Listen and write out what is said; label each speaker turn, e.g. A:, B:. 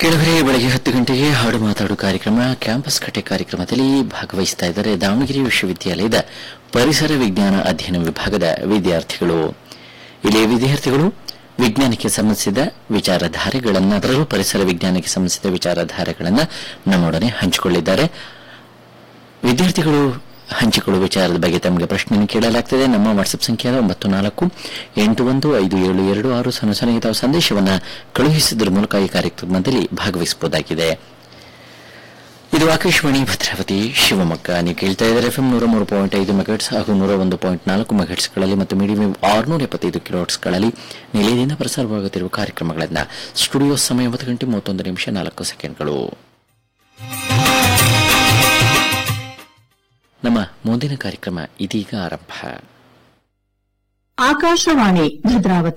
A: ಕೆಳಗಡೆ ಬೆಳಗ್ಗೆ ಹತ್ತು ಗಂಟೆಗೆ ಹಾಡು ಮಾತಾಡು ಕಾರ್ಯಕ್ರಮ ಕ್ಯಾಂಪಸ್ ಕಟ್ಟೆ ಕಾರ್ಯಕ್ರಮದಲ್ಲಿ ಭಾಗವಹಿಸ್ತಾ ಇದ್ದಾರೆ ದಾವಣಗೆರೆ ವಿಶ್ವವಿದ್ಯಾಲಯದ ಪರಿಸರ ವಿಜ್ಞಾನ ಅಧ್ಯಯನ ವಿಭಾಗದ ವಿದ್ಯಾರ್ಥಿಗಳು ಇಲ್ಲಿ ವಿದ್ಯಾರ್ಥಿಗಳು ವಿಜ್ಞಾನಕ್ಕೆ ಸಂಬಂಧಿಸಿದ ವಿಚಾರಧಾರೆಗಳನ್ನು ಅದರಲ್ಲೂ ಪರಿಸರ ವಿಜ್ಞಾನಕ್ಕೆ ಸಂಬಂಧಿಸಿದ ವಿಚಾರಧಾರೆಗಳನ್ನು ನಮ್ಮೊಡನೆ ಹಂಚಿಕೊಳ್ಳಿದ್ದಾರೆ ವಿದ್ಯಾರ್ಥಿಗಳು ಹಂಚಿಕೊಳ್ಳುವ ವಿಚಾರದ ಬಗ್ಗೆ ತಮಗೆ ಪ್ರಶ್ನೆಯನ್ನು ಕೇಳಲಾಗ್ತದೆ ನಮ್ಮ ವಾಟ್ಸ್ಆಪ್ ಸಂಖ್ಯೆ ಒಂಬತ್ತು ನಾಲ್ಕು ಎಂಟು ಒಂದು ಐದು ಏಳು ಎರಡು ಆರು ಸೊನ್ನೆ ಸೊನ್ನೆಗೆ ತಾವು ಸಂದೇಶವನ್ನು ಕಳುಹಿಸಿದ್ರ ಮೂಲಕ ಈ ಕಾರ್ಯಕ್ರಮದಲ್ಲಿ ಭಾಗವಹಿಸಬಹುದಾಗಿದೆ ಇದು ಆಕಾಶವಾಣಿ ಭದ್ರಾವತಿ ಶಿವಮೊಗ್ಗ ನೀವು ಕೇಳ್ತಾ ಇದ್ದಾರೆ ಎಫ್ಎಂ ನೂರ ಮೂರು ಪಾಯಿಂಟ್ ಐದು ಮೆಗಾಟ್ಸ್ ಹಾಗೂ ನೂರ ಒಂದು ಪಾಯಿಂಟ್ ನಾಲ್ಕು ಮೆಗಾಟ್ಸ್ಗಳಲ್ಲಿ ಮತ್ತು ಮೀಡಿಯಂ ಆರುನೂರ ಎಪ್ಪತ್ತೈದು ಕಿಲೋಟ್ಸ್ಗಳಲ್ಲಿ ನಿಲಯದಿಂದ ಪ್ರಸಾರವಾಗುತ್ತಿರುವ ಕಾರ್ಯಕ್ರಮಗಳನ್ನು ಸ್ಟುಡಿಯೋ ಸಮಯ ಒಂಬತ್ತು ಗಂಟೆ ಮೂವತ್ತೊಂದು ನಿಮಿಷ ನಾಲ್ಕು ಸೆಕೆಂಡ್ಗಳು ನಮ್ಮ ಮುಂದಿನ ಕಾರ್ಯಕ್ರಮ ಇದೀಗ ಆರಂಭ
B: ಆಕಾಶವಾಣಿ ಭದ್ರಾವತಿ